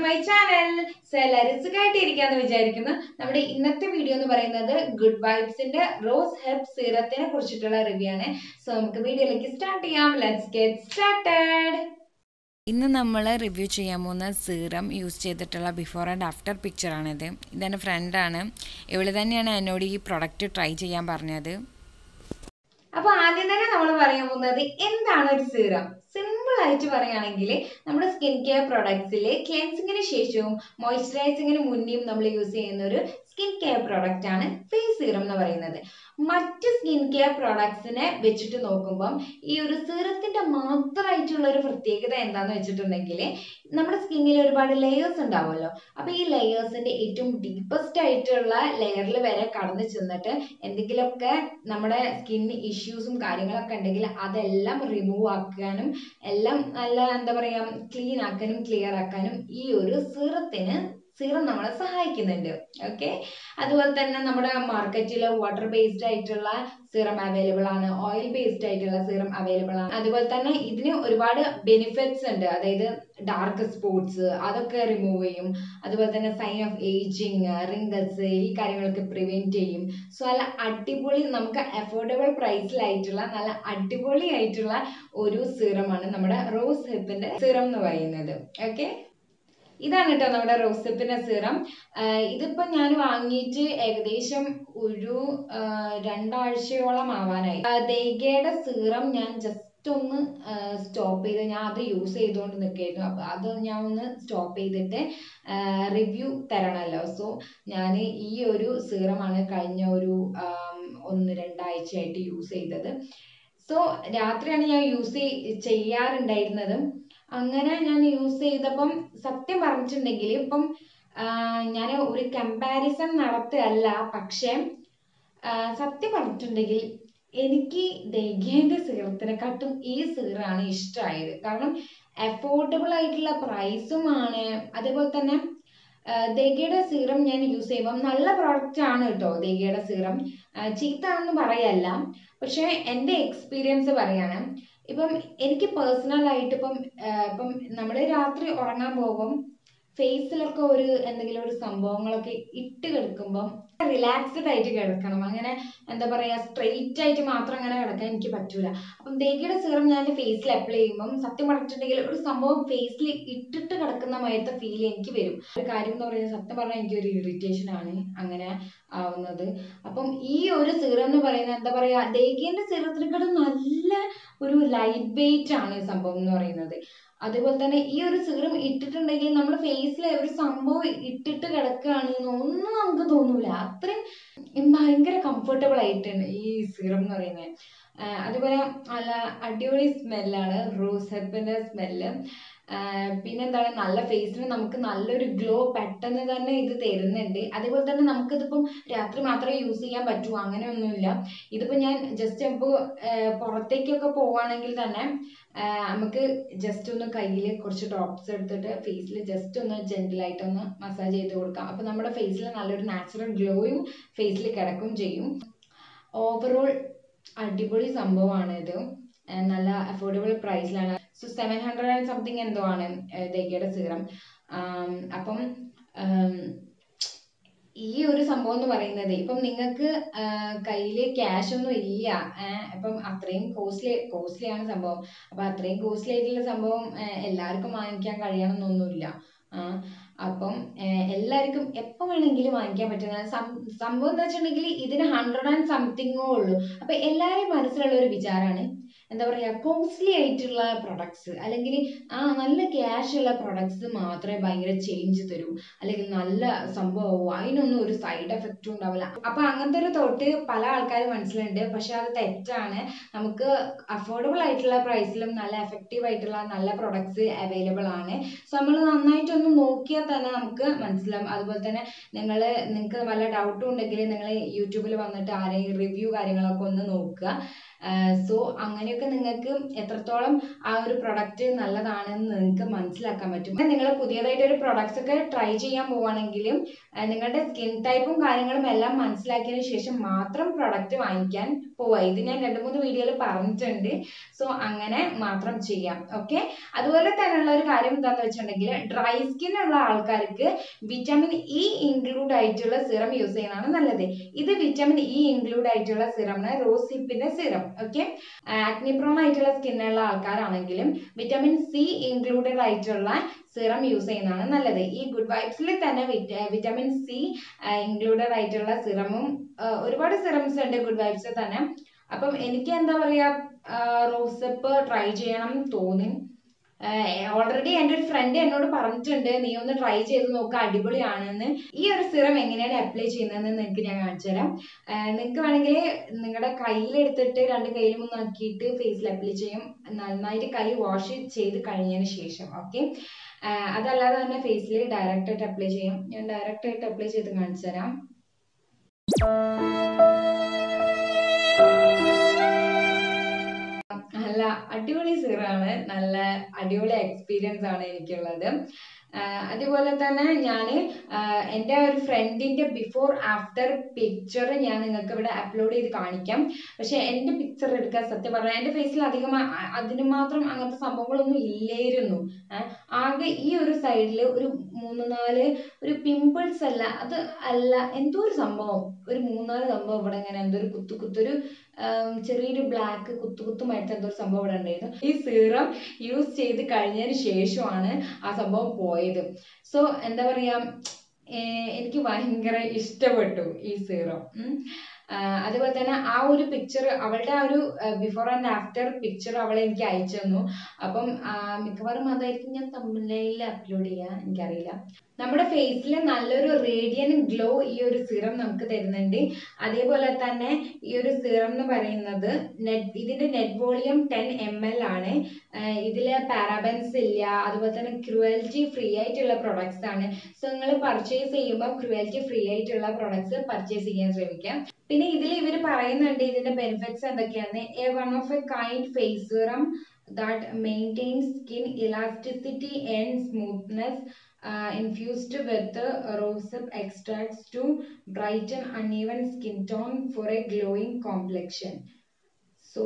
my channel so എല്ലാവരും സുഖമായിട്ട് ഇരിക്കാന്ന് വിചാരിക്കുന്നു നമ്മുടെ ഇന്നത്തെ വീഡിയോ എന്ന് പറയുന്നത് ഗുഡ് വൈബ്സിന്റെ റോസ് ഹെർബ് സീറത്തിനെ കുറിച്ചിട്ടുള്ള റിവ്യൂ ആണ് സോ നമുക്ക് വീഡിയോയിലേക്ക് സ്റ്റാർട്ട് ചെയ്യാം ലെറ്റ്സ് ഗെറ്റ് സ്റ്റാർട്ടഡ് ഇന്ന് നമ്മൾ റിവ്യൂ ചെയ്യാൻ പോകുന്ന സീറം യൂസ് ചെയ്തിട്ടുള്ള ബിഫോർ ആൻഡ് ആഫ്റ്റർ പിക്ചറാണിത് ഇതെൻ്റെ ഫ്രണ്ടാണ് ഇവള് തന്നെയാണ് എന്നോട് ഈ പ്രൊഡക്റ്റ് ട്രൈ ചെയ്യാൻ പറഞ്ഞത് അപ്പൊ ആദ്യം തന്നെ നമ്മൾ പറയാൻ പോകുന്നത് എന്താണ് ഒരു സീറം സിമ്പിൾ ആയിട്ട് പറയുകയാണെങ്കിൽ നമ്മുടെ സ്കിൻ കെയർ പ്രൊഡക്ട്സിൽ ക്ലെൻസിങ്ങിന് ശേഷവും മോയ്സ്ചറൈസിങ്ങിന് മുന്നേയും നമ്മൾ യൂസ് ചെയ്യുന്ന ഒരു സ്കിൻ കെയർ പ്രൊഡക്റ്റ് ആണ് ഫേസ് സീറം എന്ന് പറയുന്നത് മറ്റ് സ്കിൻ കെയർ പ്രൊഡക്ട്സിനെ വെച്ചിട്ട് നോക്കുമ്പം ഈ ഒരു സീറത്തിന്റെ മാത്രമായിട്ടുള്ള ഒരു പ്രത്യേകത എന്താന്ന് വെച്ചിട്ടുണ്ടെങ്കിൽ നമ്മുടെ സ്കിന്നിൽ ഒരുപാട് ലെയേഴ്സ് ഉണ്ടാവുമല്ലോ അപ്പൊ ഈ ലെയേഴ്സിന്റെ ഏറ്റവും ഡീപ്പസ്റ്റ് ആയിട്ടുള്ള ലെയറിൽ വരെ കടന്നു ചെന്നിട്ട് എന്തെങ്കിലുമൊക്കെ നമ്മുടെ സ്കിൻ ഇഷ്യൂസും കാര്യങ്ങളൊക്കെ ഉണ്ടെങ്കിൽ അതെല്ലാം റിമൂവ് ആക്കാനും എല്ലാം നല്ല എന്താ പറയാ ക്ലീൻ ആക്കാനും ക്ലിയർ ആക്കാനും ഈ ഒരു സീറത്തിന് സീറം നമ്മളെ സഹായിക്കുന്നുണ്ട് ഓക്കെ അതുപോലെ തന്നെ നമ്മുടെ മാർക്കറ്റിൽ വാട്ടർ ബേസ്ഡ് ആയിട്ടുള്ള സീറം അവൈലബിൾ ആണ് ഓയിൽ ബേസ്ഡ് ആയിട്ടുള്ള സീറം അവൈലബിൾ ആണ് അതുപോലെ തന്നെ ഇതിന് ഒരുപാട് ബെനിഫിറ്റ്സ് ഉണ്ട് അതായത് ഡാർക്ക് സ്പോട്സ് അതൊക്കെ റിമൂവ് ചെയ്യും അതുപോലെ തന്നെ സൈൻ ഓഫ് ഏജിങ് റിങ്കിൾസ് ഈ കാര്യങ്ങളൊക്കെ പ്രിവെന്റ് ചെയ്യും സോ നല്ല അടിപൊളി നമുക്ക് അഫോർഡബിൾ പ്രൈസിലായിട്ടുള്ള നല്ല അടിപൊളി ആയിട്ടുള്ള ഒരു സീറമാണ് നമ്മുടെ റോസ് ഹിപ്പിന്റെ സീറം എന്ന് പറയുന്നത് ഓക്കെ ഇതാണ് കേട്ടോ നമ്മുടെ റോസിപ്പിന്റെ സീറം ഇതിപ്പോ ഞാൻ വാങ്ങിയിട്ട് ഏകദേശം ഒരു രണ്ടാഴ്ചയോളം ആവാനായി ദേഗയുടെ സീറം ഞാൻ ജസ്റ്റ് ഒന്ന് സ്റ്റോപ്പ് ചെയ്ത് ഞാൻ അത് യൂസ് ചെയ്തുകൊണ്ട് നിൽക്കുകയായിരുന്നു അപ്പൊ അത് ഞാൻ ഒന്ന് സ്റ്റോപ്പ് ചെയ്തിട്ട് റിവ്യൂ തരണമല്ലോ സോ ഞാൻ ഈ ഒരു സീറമാണ് കഴിഞ്ഞ ഒരു ഒന്ന് രണ്ടാഴ്ചയായിട്ട് യൂസ് ചെയ്തത് സോ രാത്രിയാണ് ഞാൻ യൂസ് ചെയ്യാറുണ്ടായിരുന്നത് അങ്ങനെ ഞാൻ യൂസ് ചെയ്തപ്പം സത്യം പറഞ്ഞിട്ടുണ്ടെങ്കിൽ ഇപ്പം ഞാൻ ഒരു കമ്പാരിസൺ നടത്തുകയല്ല പക്ഷെ സത്യം പറഞ്ഞിട്ടുണ്ടെങ്കിൽ എനിക്ക് ദൈഗേന്റെ സീറത്തിനെക്കാട്ടും ഈ സീറാണ് ഇഷ്ടമായത് കാരണം അഫോർഡബിൾ ആയിട്ടുള്ള പ്രൈസുമാണ് അതേപോലെ തന്നെ ദേഗയുടെ സീറം ഞാൻ യൂസ് ചെയ്യുമ്പം നല്ല പ്രോഡക്റ്റ് ആണ് കേട്ടോ ദേഗയുടെ സീറം ചീത്താണെന്ന് പറയല്ല പക്ഷെ എൻ്റെ എക്സ്പീരിയൻസ് പറയാണ് ഇപ്പം എനിക്ക് പേഴ്സണൽ ആയിട്ട് ഇപ്പം ഇപ്പം നമ്മൾ രാത്രി ഉറങ്ങാൻ പോകും ഫേസിലൊക്കെ ഒരു എന്തെങ്കിലും ഒരു സംഭവങ്ങളൊക്കെ ഇട്ട് കിടക്കുമ്പം റിലാക്സ്ഡ് ആയിട്ട് കിടക്കണം അങ്ങനെ എന്താ പറയാ സ്ട്രെയിറ്റ് ആയിട്ട് മാത്രം അങ്ങനെ കിടക്കാൻ എനിക്ക് പറ്റൂല അപ്പം ദേഗിയുടെ സീറം ഞാൻ ഫേസിൽ അപ്ലൈ ചെയ്യുമ്പം സത്യം പറഞ്ഞിട്ടുണ്ടെങ്കിൽ ഒരു സംഭവം ഫേസിൽ ഇട്ടിട്ട് കിടക്കുന്ന മാതിരത്തെ ഫീൽ എനിക്ക് വരും ഒരു കാര്യം എന്ന് പറയുന്നത് സത്യം പറഞ്ഞാൽ എനിക്ക് ഒരു ഇറിറ്റേഷൻ ആണ് അങ്ങനെ ആവുന്നത് അപ്പം ഈ ഒരു സീറം എന്ന് പറയുന്നത് എന്താ പറയാ ദേഗിന്റെ സീറത്തിനെക്കാളും നല്ല ഒരു ലൈറ്റ് വെയിറ്റ് ആണ് സംഭവം എന്ന് പറയുന്നത് അതുപോലെ തന്നെ ഈ ഒരു സീറം ഇട്ടിട്ടുണ്ടെങ്കിൽ നമ്മൾ ഫേസിൽ ഒരു സംഭവം ഇട്ടിട്ട് കിടക്കുകയാണ് ഒന്നും നമുക്ക് തോന്നൂല അത്രയും ഭയങ്കര കംഫർട്ടബിൾ ആയിട്ടുണ്ട് ഈ സീറം എന്ന് പറയുന്നത് അതുപോലെ നല്ല അടിപൊളി സ്മെല്ലാണ് റോസ് ഹെപ്പിന്റെ സ്മെല്ല് പിന്നെന്താണ് നല്ല ഫേസിന് നമുക്ക് നല്ലൊരു ഗ്ലോ പെട്ടെന്ന് തന്നെ ഇത് തരുന്നുണ്ട് അതേപോലെ തന്നെ നമുക്കിതിപ്പം രാത്രി മാത്രമേ യൂസ് ചെയ്യാൻ പറ്റൂ അങ്ങനെയൊന്നുമില്ല ഇതിപ്പോ ഞാൻ ജസ്റ്റ് ഇപ്പോൾ പുറത്തേക്കൊക്കെ പോവാണെങ്കിൽ തന്നെ നമുക്ക് ജസ്റ്റ് ഒന്ന് കയ്യിൽ കുറച്ച് ഡ്രോപ്സ് എടുത്തിട്ട് ഫേസിൽ ജസ്റ്റ് ഒന്ന് ജെന്റിലായിട്ട് ഒന്ന് മസാജ് ചെയ്ത് കൊടുക്കാം അപ്പൊ നമ്മുടെ ഫേസിൽ നല്ലൊരു നാച്ചുറൽ ഗ്ലോയും ഫേസിൽ കിടക്കും ചെയ്യും ഓവറോൾ അടിപൊളി സംഭവമാണ് ഇത് നല്ല അഫോർഡബിൾ പ്രൈസിലാണ് so seven hundred and something എന്തോ ആണ് ദേഗയുടെ സീറം അപ്പം ഈ ഒരു സംഭവം എന്ന് പറയുന്നത് ഇപ്പം നിങ്ങൾക്ക് കയ്യിൽ ക്യാഷ് ഒന്നും ഇല്ല ഇപ്പം അത്രയും കോസ്റ്റ്ലി കോസ്റ്റ്ലി ആണ് സംഭവം അപ്പൊ അത്രയും കോസ്റ്റ്ലി ആയിട്ടുള്ള സംഭവം എല്ലാവർക്കും വാങ്ങിക്കാൻ കഴിയണമെന്നൊന്നുമില്ല അപ്പം എല്ലാവർക്കും എപ്പോൾ വേണമെങ്കിലും വാങ്ങിക്കാൻ പറ്റുന്ന സംഭവം എന്ന് വെച്ചിട്ടുണ്ടെങ്കിൽ ഇതിന് ഹൺഡ്രഡ് ആൻഡ് സംതിങ്ങോ ഉള്ളൂ അപ്പൊ എല്ലാവരും മനസ്സിലുള്ള ഒരു വിചാരമാണ് എന്താ പറയാ കോസ്റ്റ്ലി ആയിട്ടുള്ള പ്രൊഡക്ട്സ് അല്ലെങ്കിൽ ആ നല്ല ക്യാഷ് ഉള്ള പ്രൊഡക്ട്സ് മാത്രമേ ഭയങ്കര ചേഞ്ച് തരൂ അല്ലെങ്കിൽ നല്ല സംഭവമോ അതിനൊന്നും ഒരു സൈഡ് എഫക്റ്റും ഉണ്ടാവില്ല അപ്പൊ അങ്ങനത്തെ ഒരു തോട്ട് പല ആൾക്കാരും മനസ്സിലുണ്ട് പക്ഷെ അത് തെറ്റാണ് നമുക്ക് അഫോർഡബിൾ ആയിട്ടുള്ള പ്രൈസിലും നല്ല എഫക്റ്റീവ് ആയിട്ടുള്ള നല്ല പ്രൊഡക്ട്സ് അവൈലബിൾ ആണ് സോ നമ്മൾ നന്നായിട്ടൊന്ന് നോക്കിയാൽ തന്നെ നമുക്ക് മനസ്സിലാവും അതുപോലെ തന്നെ നിങ്ങൾ നിങ്ങൾക്ക് വല്ല ഡൗട്ടും ഉണ്ടെങ്കിൽ നിങ്ങൾ യൂട്യൂബിൽ വന്നിട്ട് ആരെയും റിവ്യൂ കാര്യങ്ങളൊക്കെ ഒന്ന് നോക്കുക സോ അങ്ങനെയൊക്കെ നിങ്ങൾക്ക് എത്രത്തോളം ആ ഒരു പ്രൊഡക്റ്റ് നല്ലതാണെന്ന് നിങ്ങൾക്ക് മനസ്സിലാക്കാൻ പറ്റും നിങ്ങൾ പുതിയതായിട്ട് ഒരു പ്രൊഡക്ട്സ് ഒക്കെ ട്രൈ ചെയ്യാൻ പോവുകയാണെങ്കിലും ആ, നിങ്ങളുടെ സ്കിൻ ടൈപ്പും കാര്യങ്ങളും എല്ലാം മനസ്സിലാക്കിയതിന് ശേഷം മാത്രം പ്രൊഡക്റ്റ് വാങ്ങിക്കാൻ പോവുക ഇത് ഞാൻ രണ്ട് മൂന്ന് വീഡിയോയിൽ പറഞ്ഞിട്ടുണ്ട് സോ അങ്ങനെ മാത്രം ചെയ്യാം ഓക്കെ അതുപോലെ തന്നെയുള്ള ഒരു കാര്യം എന്താണെന്ന് വെച്ചിട്ടുണ്ടെങ്കിൽ ഡ്രൈ സ്കിൻ ഉള്ള ആൾക്കാർക്ക് വിറ്റാമിൻ ഇ ഇൻക്ലൂഡ് ആയിട്ടുള്ള സിറം യൂസ് ചെയ്യുന്നതാണ് നല്ലത് ഇത് വിറ്റാമിൻ ഇ ഇൻക്ലൂഡ് ആയിട്ടുള്ള സിറമാണ് റോസ് ഹിപ്പിന്റെ സിറം ഓക്കെ ആക്നിപ്രോൺ ആയിട്ടുള്ള സ്കിന്നുള്ള ആൾക്കാരാണെങ്കിലും വിറ്റാമിൻ സി ഇൻക്ലൂഡഡ് ആയിട്ടുള്ള സിറം യൂസ് ചെയ്യുന്നതാണ് നല്ലത് ഈ ഗുഡ് വൈബ്സിൽ തന്നെ വിറ്റാമിൻ സി ഇൻക്ലൂഡഡ് ആയിട്ടുള്ള സിറമും ഒരുപാട് സിറംസ് ഉണ്ട് ഗുഡ് വൈബ്സിൽ തന്നെ അപ്പം എനിക്ക് എന്താ പറയാ റോസപ്പ് ട്രൈ ചെയ്യണം എന്ന് തോന്നി ഓൾറെഡി എൻ്റെ ഒരു ഫ്രണ്ട് എന്നോട് പറഞ്ഞിട്ടുണ്ട് നീ ഒന്ന് ട്രൈ ചെയ്ത് നോക്കുക അടിപൊളിയാണെന്ന് ഈ ഒരു സിറം എങ്ങനെയാണ് അപ്ലൈ ചെയ്യുന്നതെന്ന് നിങ്ങൾക്ക് ഞാൻ കാണിച്ചു തരാം നിങ്ങൾക്ക് വേണമെങ്കിൽ നിങ്ങളുടെ കയ്യിലെടുത്തിട്ട് രണ്ട് കയ്യിലും ഒന്ന് ആക്കിയിട്ട് ഫേസിൽ അപ്ലൈ ചെയ്യും നന്നായിട്ട് കൈ വാഷ് ചെയ്ത് കഴിഞ്ഞതിന് ശേഷം ഓക്കെ അതല്ലാതെ തന്നെ ഫേസിൽ ഡയറക്റ്റ് ആയിട്ട് അപ്ലൈ ചെയ്യും ഞാൻ ഡയറക്റ്റ് ആയിട്ട് അപ്ലൈ ചെയ്ത് കാണിച്ചു തരാം നല്ല അടിപൊളി സീറാണ് നല്ല അടിപൊളി എക്സ്പീരിയൻസ് ആണ് എനിക്കുള്ളത് ആഹ് അതുപോലെ തന്നെ ഞാൻ എൻ്റെ ഒരു ഫ്രണ്ടിന്റെ ബിഫോർ ആഫ്റ്റർ പിക്ചർ ഞാൻ നിങ്ങൾക്ക് ഇവിടെ അപ്ലോഡ് ചെയ്ത് കാണിക്കാം പക്ഷെ എൻ്റെ പിക്ചർ എടുക്കാൻ സത്യം പറഞ്ഞാൽ എൻ്റെ ഫേസിൽ അധികം അ- അതിന് മാത്രം അങ്ങനത്തെ സംഭവങ്ങളൊന്നും ഇല്ലായിരുന്നു ആഹ് ആകെ ഈ ഒരു സൈഡിൽ ഒരു മൂന്ന് നാല് ഒരു പിമ്പിൾസ് അല്ല അത് അല്ല എന്തോ ഒരു സംഭവം ഒരു മൂന്നാല് സംഭവം ഇവിടെ ഇങ്ങനെ എന്തോ ഒരു കുത്തു കുത്തൊരു ആം, ചെറിയൊരു ബ്ലാക്ക് കുത്തു കുത്തുമായിട്ട് എന്തോ ഒരു സംഭവം ഇവിടെ ഉണ്ടായിരുന്നു ഈ സീറം യൂസ് ചെയ്ത് കഴിഞ്ഞതിന് ശേഷമാണ് ആ സംഭവം പോയത് സോ എന്താ പറയാ ഏർ എനിക്ക് ഭയങ്കര ഇഷ്ടപ്പെട്ടു ഈ സീറം അതുപോലെ തന്നെ ആ ഒരു പിക്ചർ അവളുടെ ആ ഒരു ബിഫോർ ആൻഡ് ആഫ്റ്റർ പിക്ചർ അവൾ എനിക്ക് അയച്ചു തന്നു അപ്പം ആ, മിക്കവാറും അതായിരിക്കും ഞാൻ തമിഴിൽ അപ്ലോഡ് ചെയ്യാൻ എനിക്കറിയില്ല നമ്മുടെ ഫേസിൽ നല്ലൊരു റേഡിയൻ ഗ്ലോ ഈ ഒരു സിറം നമുക്ക് തരുന്നുണ്ട് അതേപോലെ തന്നെ ഈ ഒരു സിറം എന്ന് പറയുന്നത് നെറ്റ് ഇതിന്റെ net volume ten M L ആണ് ആഹ് ഇതില് പാരാബൻസ് ഇല്ല അതുപോലെ തന്നെ ക്രുവൽറ്റി ഫ്രീ ആയിട്ടുള്ള പ്രൊഡക്ട്സ് ആണ് സോ നിങ്ങൾ പർച്ചേസ് ചെയ്യുമ്പോൾ ക്രുവൽറ്റി ഫ്രീ ആയിട്ടുള്ള പ്രൊഡക്ട്സ് പർച്ചേസ് ചെയ്യാൻ ശ്രമിക്കാം പിന്നെ ഇതിൽ ഇവർ പറയുന്നുണ്ട് ഇതിന്റെ ബെനിഫിറ്റ്സ് എന്തൊക്കെയാണ് a one of a kind face serum that maintains skin elasticity and smoothness uh, infused with uh, rosehip extracts to brighten uneven skin tone for a glowing complexion so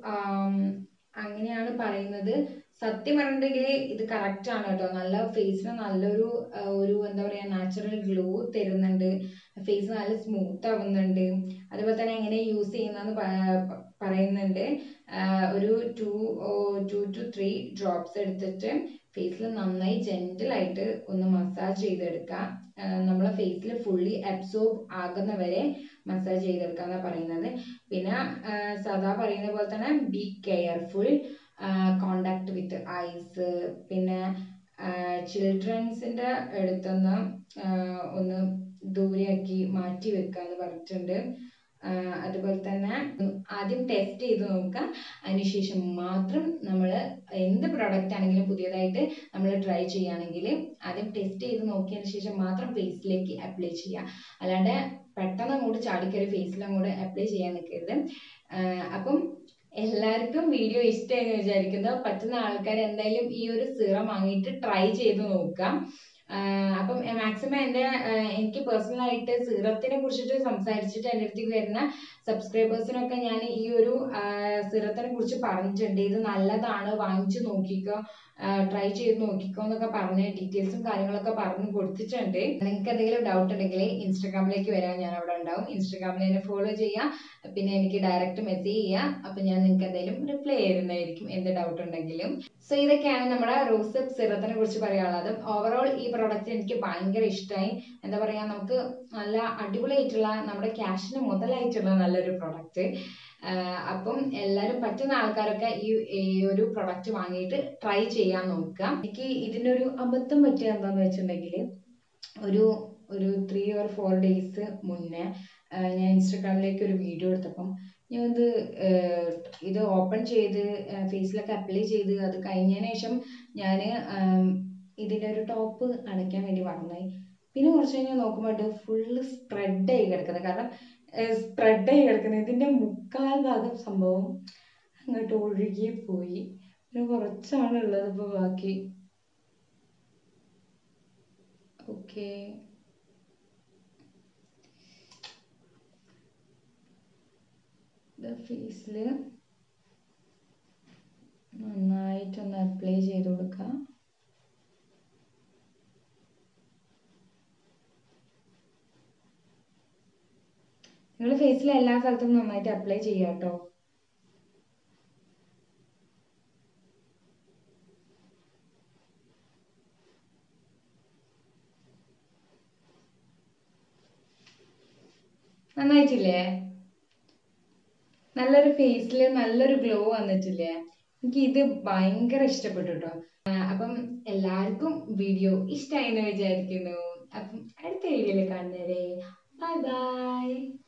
അങ്ങനെയാണ് പറയുന്നത് സത്യം പറഞ്ഞിട്ടുണ്ടെങ്കിൽ ഇത് കറക്റ്റ് ആണ് കേട്ടോ നല്ല ഫേസിന് നല്ലൊരു ആ, ഒരു എന്താ പറയാ നാച്ചുറൽ ഗ്ലോ തരുന്നുണ്ട് ഫേസ് നല്ല സ്മൂത്ത് ആവുന്നുണ്ട് അതുപോലെ തന്നെ എങ്ങനെ യൂസ് ചെയ്യുന്നതെന്ന് പ- പറയുന്നുണ്ട് ആ, ഒരു two two two three drops എടുത്തിട്ട് ഫേസിൽ നന്നായി ജെന്റിൽ ആയിട്ട് ഒന്ന് മസാജ് ചെയ്തെടുക്കുക ആ, നമ്മളെ ഫേസിൽ ഫുള്ളി അബ്സോർബ് ആകുന്ന വരെ മസാജ് ചെയ്തെടുക്കുക എന്നാണ് പറയുന്നത് പിന്നെ ആ, സദാ പറയുന്ന പോലെ തന്നെ be careful contact with eyes പിന്നെ ചിൽഡ്രൻസിന്റെ അടുത്തുനിന്ന് ആ, ഒന്ന് ദൂരെയാക്കി മാറ്റി വെക്കുക എന്ന് പറഞ്ഞിട്ടുണ്ട് ആ, അതുപോലെ തന്നെ ആദ്യം ടെസ്റ്റ് ചെയ്ത് നോക്കുക അതിനുശേഷം മാത്രം നമ്മൾ എന്ത് പ്രൊഡക്റ്റ് ആണെങ്കിലും പുതിയതായിട്ട് നമ്മൾ ട്രൈ ചെയ്യുകയാണെങ്കിൽ ആദ്യം ടെസ്റ്റ് ചെയ്ത് നോക്കിയതിന് ശേഷം മാത്രം ഫേസിലേക്ക് അപ്ലൈ ചെയ്യുക അല്ലാണ്ട് പെട്ടെന്ന് അങ്ങോട്ട് ചാടിക്കറി ഫേസിൽ അങ്ങോട്ട് അപ്ലൈ ചെയ്യാൻ നിൽക്കരുത് ആഹ് അപ്പം എല്ലാവർക്കും വീഡിയോ ഇഷ്ടമായി എന്ന് വിചാരിക്കുന്നു പറ്റുന്ന ആൾക്കാർ എന്തായാലും ഈ ഒരു സിറം വാങ്ങിയിട്ട് ട്രൈ ചെയ്ത് നോക്കാം ആഹ് അപ്പം മാക്സിമം എൻ്റെ ആഹ് എനിക്ക് പേഴ്സണൽ ആയിട്ട് സിറത്തിനെ കുറിച്ചിട്ട് സംസാരിച്ചിട്ട് എൻ്റെ അടുത്തേക്ക് വരുന്ന സബ്സ്ക്രൈബേഴ്സിനൊക്കെ ഞാൻ ഈ ഒരു സിറത്തിനെ കുറിച്ച് പറഞ്ഞിട്ടുണ്ട് ഇത് നല്ലതാണ് വാങ്ങിച്ചു നോക്കിക്കോ ട്രൈ ചെയ്ത് നോക്കിക്കോ എന്നൊക്കെ പറഞ്ഞ് ഡീറ്റെയിൽസും കാര്യങ്ങളൊക്കെ പറഞ്ഞു കൊടുത്തിട്ടുണ്ട് നിങ്ങൾക്ക് എന്തെങ്കിലും ഡൗട്ട് ഉണ്ടെങ്കിൽ ഇൻസ്റ്റാഗ്രാമിലേക്ക് വരാൻ ഞാൻ അവിടെ ഉണ്ടാവും ഇൻസ്റ്റാഗ്രാമിൽ എന്നെ ഫോളോ ചെയ്യാം പിന്നെ എനിക്ക് ഡയറക്റ്റ് മെസ്സേജ് ചെയ്യാം അപ്പൊ ഞാൻ നിങ്ങൾക്ക് എന്തെങ്കിലും റിപ്ലൈ ചെയ്യുന്നതായിരിക്കും എന്ത് ഡൗട്ട് ഉണ്ടെങ്കിലും സോ ഇതൊക്കെയാണ് നമ്മുടെ റോസപ്പ് സിറത്തിനെ കുറിച്ച് പറയാനുള്ളത് ഓവറോൾ ഈ പ്രോഡക്റ്റ് എനിക്ക് ഭയങ്കര ഇഷ്ടമായി എന്താ പറയാ നമുക്ക് നല്ല അടിപൊളിയായിട്ടുള്ള നമ്മുടെ ക്യാഷിന് മുതലായിട്ടുള്ള നല്ലൊരു പ്രോഡക്റ്റ് അപ്പം എല്ലാവരും പറ്റുന്ന ആൾക്കാരൊക്കെ ഈ ഈ ഒരു പ്രൊഡക്റ്റ് വാങ്ങിയിട്ട് ട്രൈ ചെയ്യാൻ നോക്കുക എനിക്ക് ഇതിന്റെ ഒരു അബദ്ധം പറ്റിയ എന്താന്ന് വെച്ചിട്ടുണ്ടെങ്കിൽ ഒരു ഒരു ത്രീ ഓർ ഫോർ ഡേയ്സ് മുന്നേ ആ, ഞാൻ ഇൻസ്റ്റാഗ്രാമിലേക്ക് ഒരു വീഡിയോ എടുത്തപ്പം ഞാൻ ഇത് ഏർ, ഇത് ഓപ്പൺ ചെയ്ത് ഫേസിലൊക്കെ അപ്ലൈ ചെയ്ത് അത് കഴിഞ്ഞതിന് ശേഷം ഞാൻ ഇതിന്റെ ഒരു ടോപ്പ് അടയ്ക്കാൻ വേണ്ടി മറന്നായി പിന്നെ കുറച്ച് കഴിഞ്ഞ് നോക്കുമ്പോൾ ഫുള്ള് സ്പ്രെഡായി കിടക്കുന്നത് കാരണം സ്പ്രെഡ് ആയി കിടക്കുന്നത് ഇതിന്റെ മുക്കാൽ ഭാഗം സംഭവം അങ്ങോട്ട് ഒഴുകി പോയി പിന്നെ കുറച്ചാണ് ഉള്ളത് ഇപ്പൊ ബാക്കി ഓക്കെ ഫേസിൽ നന്നായിട്ടൊന്ന് അപ്ലൈ ചെയ്ത് കൊടുക്കാം നിങ്ങൾ ഫേസിൽ എല്ലാ സ്ഥലത്തും നന്നായിട്ട് അപ്ലൈ ചെയ്യാം കേട്ടോ നന്നായിട്ടില്ലേ നല്ലൊരു ഫേസിൽ നല്ലൊരു ഗ്ലോ വന്നിട്ടില്ലേ എനിക്ക് ഇത് ഭയങ്കര ഇഷ്ടപ്പെട്ടു കേട്ടോ അപ്പം എല്ലാവർക്കും വീഡിയോ ഇഷ്ടമായി എന്ന് വിചാരിക്കുന്നു അപ്പം അടുത്ത വീഡിയോയിൽ കാണുന്നവരെ ബൈ ബൈ